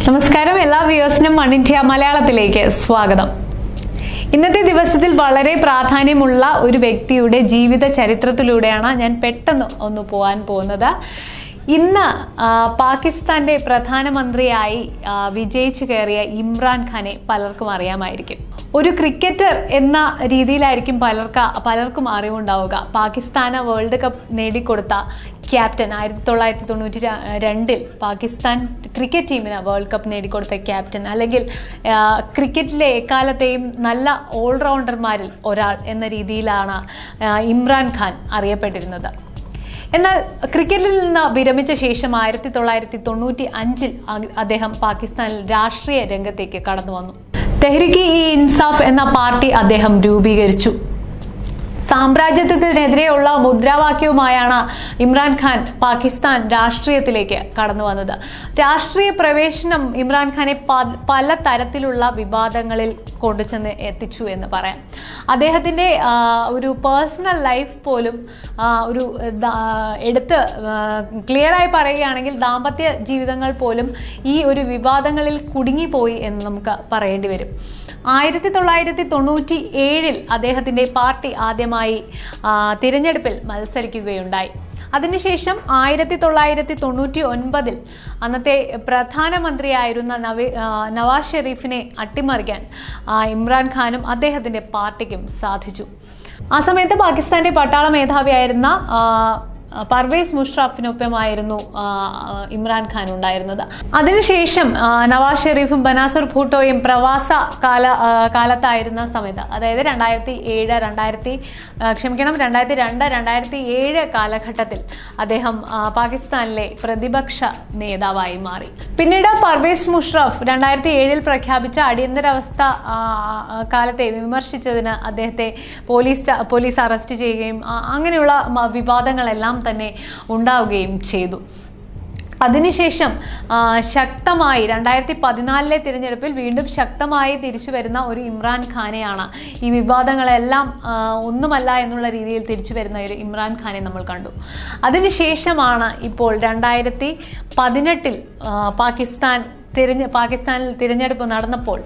നമസ്കാരം എല്ലാ വ്യൂവേഴ്സിനും one India മലയാളത്തിലേക്ക് സ്വാഗതം ഇന്നത്തെ ദിവസത്തിൽ വളരെ പ്രാധാന്യമുള്ള ഒരു വ്യക്തിയുടെ ജീവിത ചരിത്രത്തിലൂടെയാണ് ഞാൻ പെട്ടെന്ന് ഒന്ന് പോകാൻ പോകുന്നത് ഇന്ന് ആ, പാകിസ്ഥാന്റെ പ്രധാനമന്ത്രിയായി ആ, വിജയിച്ചു കയറിയ ഇമ്രാൻ ഖാനെ പലർക്കും അറിയാമായിരിക്കും ഒരു ക്രിക്കറ്റർ എന്ന രീതിയിലായിരിക്കും പലർക്ക് പലർക്കും അറിവുണ്ടാവുക പാകിസ്ഥാന് വേൾഡ് കപ്പ് നേടിക്കൊടുത്ത ക്യാപ്റ്റൻ ആയിരത്തി തൊള്ളായിരത്തി തൊണ്ണൂറ്റി ര- രണ്ടിൽ പാകിസ്ഥാൻ ക്രിക്കറ്റ് ടീമിന് വേൾഡ് കപ്പ് നേടിക്കൊടുത്ത ക്യാപ്റ്റൻ അല്ലെങ്കിൽ ആ, ക്രിക്കറ്റിലെ എക്കാലത്തെയും നല്ല ഓൾറൗണ്ടർമാരിൽ ഒരാൾ എന്ന രീതിയിലാണ് ആ, ഇമ്രാൻ ഖാൻ അറിയപ്പെട്ടിരുന്നത് എന്നാൽ ക്രിക്കറ്റിൽ നിന്ന് വിരമിച്ച ശേഷം ആയിരത്തി തൊള്ളായിരത്തി തൊണ്ണൂറ്റി അഞ്ചിൽ അദ്ദേഹം പാകിസ്ഥാനിൽ രാഷ്ട്രീയ രംഗത്തേക്ക് കടന്നു വന്നു തെഹ്രിക്ക് ഇ ഇൻസാഫ് എന്ന പാർട്ടി അദ്ദേഹം രൂപീകരിച്ചു സാമ്രാജ്യത്വത്തിനെതിരെയുള്ള മുദ്രാവാക്യവുമായാണ് ഇമ്രാൻഖാൻ പാകിസ്ഥാൻ രാഷ്ട്രീയത്തിലേക്ക് കടന്നു വന്നത് രാഷ്ട്രീയ പ്രവേശനം ഇമ്രാൻഖാനെ പ- പല തരത്തിലുള്ള വിവാദങ്ങളിൽ കൊണ്ടുചെന്ന് എത്തിച്ചു എന്ന് പറയാം അദ്ദേഹത്തിൻ്റെ ആ, ഒരു പേഴ്സണൽ ലൈഫ് പോലും ആ, ഒരു ദാ- എടുത്ത് ക്ലിയറായി പറയുകയാണെങ്കിൽ ദാമ്പത്യ ജീവിതങ്ങൾ പോലും ഈ ഒരു വിവാദങ്ങളിൽ കുടുങ്ങിപ്പോയി എന്ന് നമുക്ക് പറയേണ്ടി വരും ആയിരത്തി തൊള്ളായിരത്തി തൊണ്ണൂറ്റി ഏഴിൽ അദ്ദേഹത്തിൻ്റെ പാർട്ടി ആദ്യമായി ആ, തിരഞ്ഞെടുപ്പിൽ മത്സരിക്കുകയുണ്ടായി അതിനുശേഷം ആയിരത്തി തൊള്ളായിരത്തി തൊണ്ണൂറ്റി ഒൻപതിൽ അന്നത്തെ പ്രധാനമന്ത്രിയായിരുന്ന നവി ആ, നവാസ് ഷെരീഫിനെ അട്ടിമറിക്കാൻ ആ, ഇമ്രാൻഖാനും അദ്ദേഹത്തിൻ്റെ പാർട്ടിക്കും സാധിച്ചു ആ സമയത്ത് പാകിസ്ഥാന്റെ പട്ടാള മേധാവിയായിരുന്ന ആ, പർവേസ് മുഷ്റഫിനൊപ്പമായിരുന്നു ആ, ഇമ്രാൻഖാൻ ഉണ്ടായിരുന്നത് അതിനുശേഷം ആ, നവാസ് ഷെരീഫും ബനാസുർ ഭൂട്ടോയും പ്രവാസ കാല ആ, കാലത്തായിരുന്ന സമയത്ത് അതായത് രണ്ടായിരത്തി ഏഴ് രണ്ടായിരത്തി ആ, ക്ഷമിക്കണം രണ്ടായിരത്തി രണ്ട് രണ്ടായിരത്തി ഏഴ് കാലഘട്ടത്തിൽ അദ്ദേഹം ആ, പാകിസ്ഥാനിലെ പ്രതിപക്ഷ നേതാവായി മാറി പിന്നീട് പർവേസ് മുഷ്റഫ് രണ്ടായിരത്തി ഏഴിൽ പ്രഖ്യാപിച്ച അടിയന്തരാവസ്ഥ ആ, ആ, കാലത്തെ വിമർശിച്ചതിന് അദ്ദേഹത്തെ പോലീസ് ച- പോലീസ് അറസ്റ്റ് ചെയ്യുകയും ആ, അങ്ങനെയുള്ള മ- വിവാദങ്ങളെല്ലാം തന്നെ ഉണ്ടാവുകയും ചെയ്തു അതിനുശേഷം ആ, ശക്തമായി രണ്ടായിരത്തി പതിനാലിലെ തിരഞ്ഞെടുപ്പിൽ വീണ്ടും ശക്തമായി തിരിച്ചു വരുന്ന ഒരു ഇമ്രാൻ ഖാനെയാണ് ഈ വിവാദങ്ങളെല്ലാം ആ, ഒന്നുമല്ല എന്നുള്ള രീതിയിൽ തിരിച്ചു വരുന്ന ഒരു ഇമ്രാൻ ഖാനെ നമ്മൾ കണ്ടു അതിനുശേഷമാണ് ഇപ്പോൾ രണ്ടായിരത്തി പതിനെട്ടിൽ പാകിസ്ഥാൻ തിരഞ്ഞ് പാകിസ്ഥാനിൽ തിരഞ്ഞെടുപ്പ് നടന്നപ്പോൾ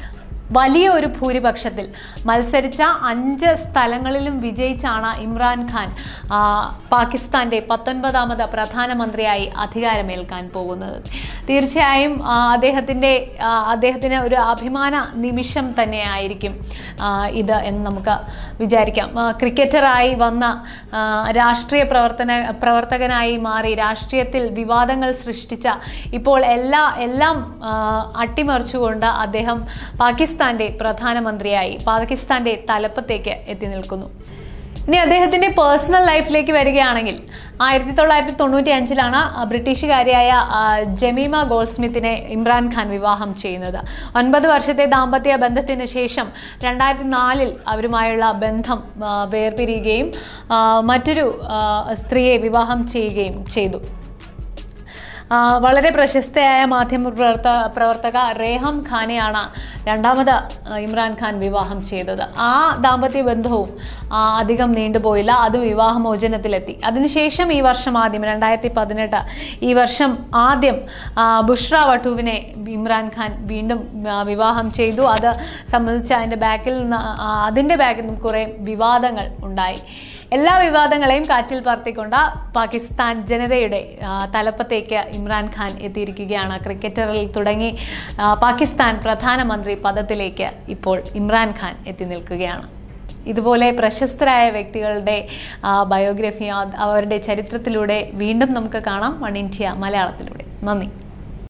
വലിയ ഒരു ഭൂരിപക്ഷത്തിൽ മത്സരിച്ച അഞ്ച് സ്ഥലങ്ങളിലും വിജയിച്ചാണ് ഇമ്രാൻഖാൻ ആ, പാകിസ്ഥാന്റെ പത്തൊൻപതാമത് പ്രധാനമന്ത്രിയായി അധികാരമേൽക്കാൻ പോകുന്നത് തീർച്ചയായും ആ, അദ്ദേഹത്തിൻ്റെ ആ, അദ്ദേഹത്തിന് ഒരു അഭിമാന നിമിഷം തന്നെയായിരിക്കും ആ, ഇത് എന്ന് നമുക്ക് വിചാരിക്കാം ആ, ക്രിക്കറ്ററായി വന്ന ആ, രാഷ്ട്രീയ പ്രവർത്തന പ്രവർത്തകനായി മാറി രാഷ്ട്രീയത്തിൽ വിവാദങ്ങൾ സൃഷ്ടിച്ച ഇപ്പോൾ എല്ലാ എല്ലാം ആ, അട്ടിമറിച്ചുകൊണ്ട് അദ്ദേഹം പാകിസ്ഥാന്റെ പ്രധാനമന്ത്രിയായി പാകിസ്ഥാന്റെ തലപ്പത്തേക്ക് എത്തി നിൽക്കുന്നു ഇനി അദ്ദേഹത്തിന്റെ പേഴ്സണൽ ലൈഫിലേക്ക് വരികയാണെങ്കിൽ ആയിരത്തി തൊള്ളായിരത്തി തൊണ്ണൂറ്റി അഞ്ചിലാണ് ബ്രിട്ടീഷുകാരിയായ ആ, ജമീമ ഗോൾസ്മിത്തിനെ ഇമ്രാൻഖാൻ വിവാഹം ചെയ്യുന്നത് ഒൻപത് വർഷത്തെ ദാമ്പത്യ ബന്ധത്തിന് ശേഷം രണ്ടായിരത്തി നാലിൽ അവരുമായുള്ള ബന്ധം ആ, വേർപിരിയുകയും ആ, മറ്റൊരു ആ, സ്ത്രീയെ വിവാഹം ചെയ്യുകയും ചെയ്തു ആ, വളരെ പ്രശസ്തയായ മാധ്യമ പ്രവർത്ത പ്രവർത്തക റേഹം ഖാനെയാണ് രണ്ടാമത് ആ, ഇമ്രാൻഖാൻ വിവാഹം ചെയ്തത് ആ ദാമ്പത്യ ബന്ധവും ആ, അധികം നീണ്ടുപോയില്ല അത് വിവാഹമോചനത്തിലെത്തി അതിനുശേഷം ഈ വർഷം ആദ്യം രണ്ടായിരത്തി പതിനെട്ട് ഈ വർഷം ആദ്യം ആ, ബുഷ്ര വട്ടൂവിനെ ഇമ്രാൻഖാൻ വീണ്ടും ആ, വിവാഹം ചെയ്തു അത് സംബന്ധിച്ച് അതിൻ്റെ ബാക്കിൽ നിന്ന് ആ, അതിൻ്റെ ബാക്കിൽ നിന്ന് കുറേ വിവാദങ്ങൾ ഉണ്ടായി എല്ലാ വിവാദങ്ങളെയും കാറ്റിൽ പറത്തിക്കൊണ്ട് പാകിസ്ഥാൻ ജനതയുടെ ആ, തലപ്പത്തേക്ക് ഇമ്രാൻഖാൻ എത്തിയിരിക്കുകയാണ് ക്രിക്കറ്ററിൽ തുടങ്ങി ആ, പാകിസ്ഥാൻ പ്രധാനമന്ത്രി പദത്തിലേക്ക് ഇപ്പോൾ ഇമ്രാൻഖാൻ എത്തി നിൽക്കുകയാണ് ഇതുപോലെ പ്രശസ്തരായ വ്യക്തികളുടെ ആ, ബയോഗ്രഫി ആ- അവരുടെ ചരിത്രത്തിലൂടെ വീണ്ടും നമുക്ക് കാണാം വൺ ഇന്ത്യ മലയാളത്തിലൂടെ നന്ദി